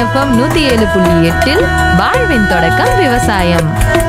FM நூத்தி ஏழு புள்ளி எட்டில் வாழ்வின் தொடக்கம் விவசாயம்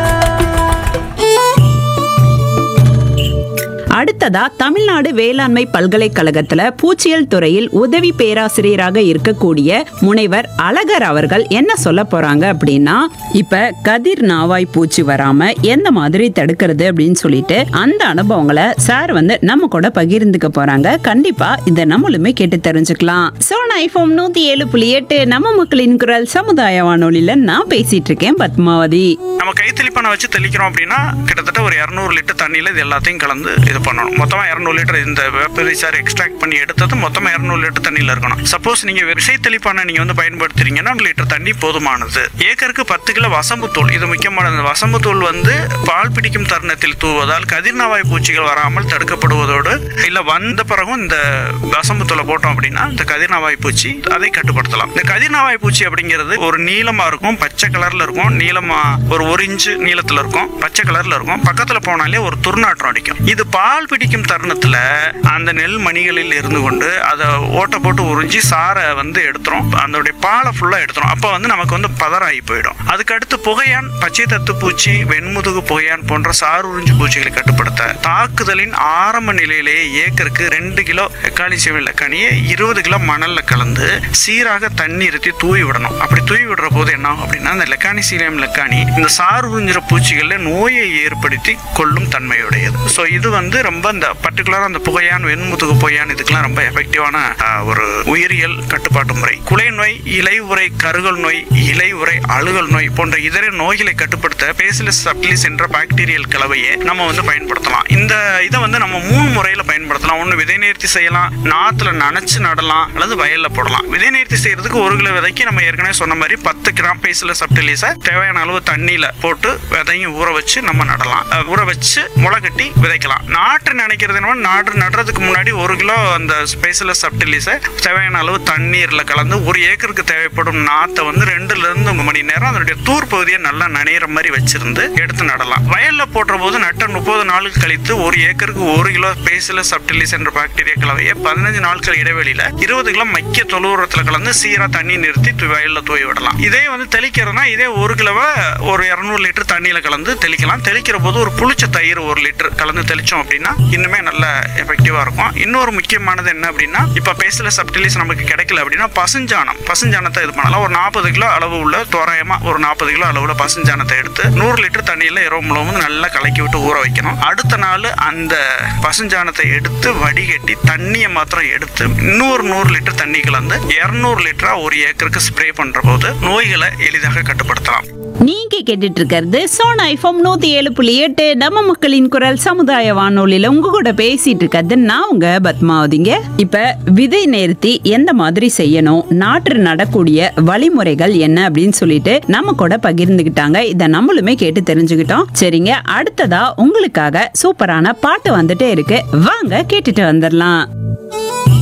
அடுத்ததா தமிழ்நாடு வேளாண்மை பல்கலைக்கழகத்துல பூச்சியல் துறையில் உதவி பேராசிரியராக இருக்கக்கூடிய முனைவர் அழகர் அவர்கள் என்ன சொல்ல போறாங்க அப்படின்னா இப்ப கதிர் நாவாய் பூச்சி வராம எந்த மாதிரி தடுக்கிறது அப்படின்னு சொல்லிட்டு அந்த அனுபவங்களை சார் வந்து நம்ம கூட பகிர்ந்துக்க போறாங்க கண்டிப்பா இதை நம்மளுமே கேட்டு தெரிஞ்சுக்கலாம் சோனா ஐஃபோம் நூத்தி ஏழு புள்ளி எட்டு நம்ம மக்களின் குரல் சமுதாய வானொலியில நான் பேசிட்டு இருக்கேன் பத்மாவதி நம்ம கைத்தெளிப்பானை வச்சு தெளிக்கிறோம் அப்படின்னா கிட்டத்தட்ட ஒரு இரநூறு லிட்டர் தண்ணியில் இது எல்லாத்தையும் கலந்து இது பண்ணணும் மொத்தமாக இரநூறு லிட்டர் இந்த வெப்பரிசார் எக்ஸ்ட்ராக்ட் பண்ணி எடுத்தது மொத்தமாக இரநூறு லிட்டர் தண்ணியில் இருக்கணும் சப்போஸ் நீங்கள் விசை தெளிப்பானை நீங்கள் வந்து பயன்படுத்துறீங்கன்னா ஒரு லிட்டர் தண்ணி போதுமானது ஏக்கருக்கு பத்து கிலோ வசம்புத்தூள் இது முக்கியமானது வசம்புத்தூள் வந்து பால் பிடிக்கும் தருணத்தில் தூவுவதால் கதிர்நாவாய் பூச்சிகள் வராமல் தடுக்கப்படுவதோடு இல்லை வந்த பிறகும் இந்த வசம்புத்தூளை போட்டோம் அப்படின்னா இந்த கதிர்நாவாய் பூச்சி அதை கட்டுப்படுத்தலாம் இந்த கதிர்நாவாய் பூச்சி அப்படிங்கிறது ஒரு நீளமா இருக்கும் பச்சை கலர்ல இருக்கும் நீளமா ஒரு ஒரு இன்ச்சு நீளத்துல இருக்கும் பச்சை கலர்ல இருக்கும் பக்கத்துல போனாலே ஒரு துர்நாற்றம் அடிக்கும் இது பால் பிடிக்கும் தருணத்துல அந்த நெல் மணிகளில் இருந்து கொண்டு அதை ஓட்டை போட்டு உறிஞ்சி சாரை வந்து எடுத்துரும் அதோடைய பாலை ஃபுல்லா எடுத்துரும் அப்ப வந்து நமக்கு வந்து பதறாகி போயிடும் அதுக்கு அடுத்து புகையான் பச்சை தத்து பூச்சி வெண்முதுகு புகையான் போன்ற சார் உறிஞ்சு பூச்சிகளை கட்டுப்படுத்த தாக்குதலின் ஆரம்ப நிலையிலேயே ஏக்கருக்கு ரெண்டு கிலோ எக்காலிசியம் லக்கானியை இருபது கிலோ மணல்ல கலந்து சீராக தண்ணி இருத்தி தூவி விடணும் அப்படி தூவி விடுற போது என்ன ஆகும் அப்படின்னா இந்த லெக்கானிசீலியம் லக்கானி இந்த சார் உறிஞ்சிற பூச்சிகளில் நோயை ஏற்படுத்தி கொள்ளும் தன்மையுடையது ஸோ இது வந்து ரொம்ப இந்த பர்டிகுலராக அந்த புகையான் வெண்முதுகு புகையான் இதுக்கெல்லாம் ரொம்ப எஃபெக்டிவான ஆஹ், ஒரு உயிரியல் கட்டுப்பாட்டு முறை குலை நோய் இலை உரை கருகல் நோய் இலை உரை அழுகல் நோய் போன்ற இதர நோய்களை கட்டுப்படுத்த பேசிலஸ் சப்டிலிஸ் என்ற பாக்டீரியல் கலவையை நம்ம வந்து பயன்படுத்தலாம் இந்த இதை வந்து நம்ம மூணு முறையில் பயன்படுத்தலாம் ஒன்று விதை நேர்த்தி செய்யலாம் நாற்றுல நனைச்சு நடலாம் அல்லது வயல்ல போடலாம் விதை நேர்த்தி செய்யறதுக்கு ஒரு கிலோ விதைக்கு நம்ம ஏற்கனவே சொன்ன மாதிரி பத்து கிராம் பேசிலஸ் சப்டிலிஸை தேவையான அளவு தண்ணியில போட்டு விதையும் ஊற வச்சு நம்ம நடலாம் அஹ் ஊற வச்சு முளை கட்டி விதைக்கலாம் நாற்று நினைக்கிறது என்னவோ நாற்று நடுறதுக்கு முன்னாடி ஒரு கிலோ அந்த ஸ்பேசிலஸ் சப்டிலிஸை தேவையான அளவு தண்ணீர்ல கலந்து ஒரு ஏக்கருக்கு தேவைப்படும் நாத்தை வந்து ரெண்டுல இருந்து மூணு மணி நேரம் அதனுடைய தூர் பகுதியை நல்லா நனையிற மாதிரி வச்சிருந்து எடுத்து நடலாம் வயல்ல போடுற போது நட்ட முப்பது நாளுக்கு கழித்து ஒரு ஏக்கருக்கு ஒரு கிலோ பேசிலஸ் சப்டிலிஸ் என்ற பாக்டீரியா கலவையை பதினஞ்சு நாட்கள் இடைவெளியில இருபது கிலோ மக்கிய தொழு உரத்துல கலந்து சீரா தண்ணி நிறுத்தி து- வயல்ல தூவி விடலாம் இதே வந்து தெளிக்கிறதுனா இதே ஒரு கிலோவை ஒரு இரநூறு லிட்டர் தண்ணியில கலந்து தெளிக்கலாம் தெளிக்கிற போது ஒரு புளிச்ச தயிர் ஒரு லிட்டர் கலந்து தெளிச்சோம் அப்படின்னா இன்னுமே நல்ல எஃபெக்டிவா இருக்கும் இன்னொரு முக்கியமானது என்ன அப்படின்னா இப்ப பேசல சப்டிலிஸ் நமக்கு கிடைக்கல அப்படின்னா பசுஞ்சாணம் பசுஞ்சாணத்தை இது பண்ணலாம் ஒரு நாற்பது கிலோ அளவு உள்ள தோராயமா ஒரு நாற்பது கிலோ அளவுல பசுஞ்சாணத்தை எடுத்து நூறு லிட்டர் தண்ணியில இரவு முழுவதும் நல்லா கலக்கி விட்டு ஊற வைக்கணும் அடுத்த நாள் அந்த பசுஞ்சாணத்தை எடுத்து வடிகட்டி தண்ணியை மாத்திரம் எடுத்து இன்னொரு நூறு லிட்டர் தண்ணி கலந்து இரநூறு லிட்டரா ஒரு ஏக்கருக்கு ஸ்ப்ரே பண்ற போது நோய்களை எளிதாக கட்டுப்படுத்தலாம் நீங்க கேட்டுட்டு இருக்கிறது சோனா ஐஃபோம் நூத்தி ஏழு புள்ளி எட்டு நம்ம மக்களின் குரல் சமுதாய வானொலியில உங்க கூட பேசிட்டு இருக்கிறது நான் உங்க பத்மாவதிங்க இப்ப விதை நேர்த்தி எந்த மாதிரி செய்யணும் நாற்று நடக்கூடிய வழிமுறைகள் என்ன அப்படின்னு சொல்லிட்டு நம்ம கூட பகிர்ந்துகிட்டாங்க இத நம்மளுமே கேட்டு தெரிஞ்சுக்கிட்டோம் சரிங்க அடுத்ததா உங்களுக்காக சூப்பரான பாட்டு வந்துட்டே இருக்கு வாங்க கேட்டுட்டு வந்துடலாம்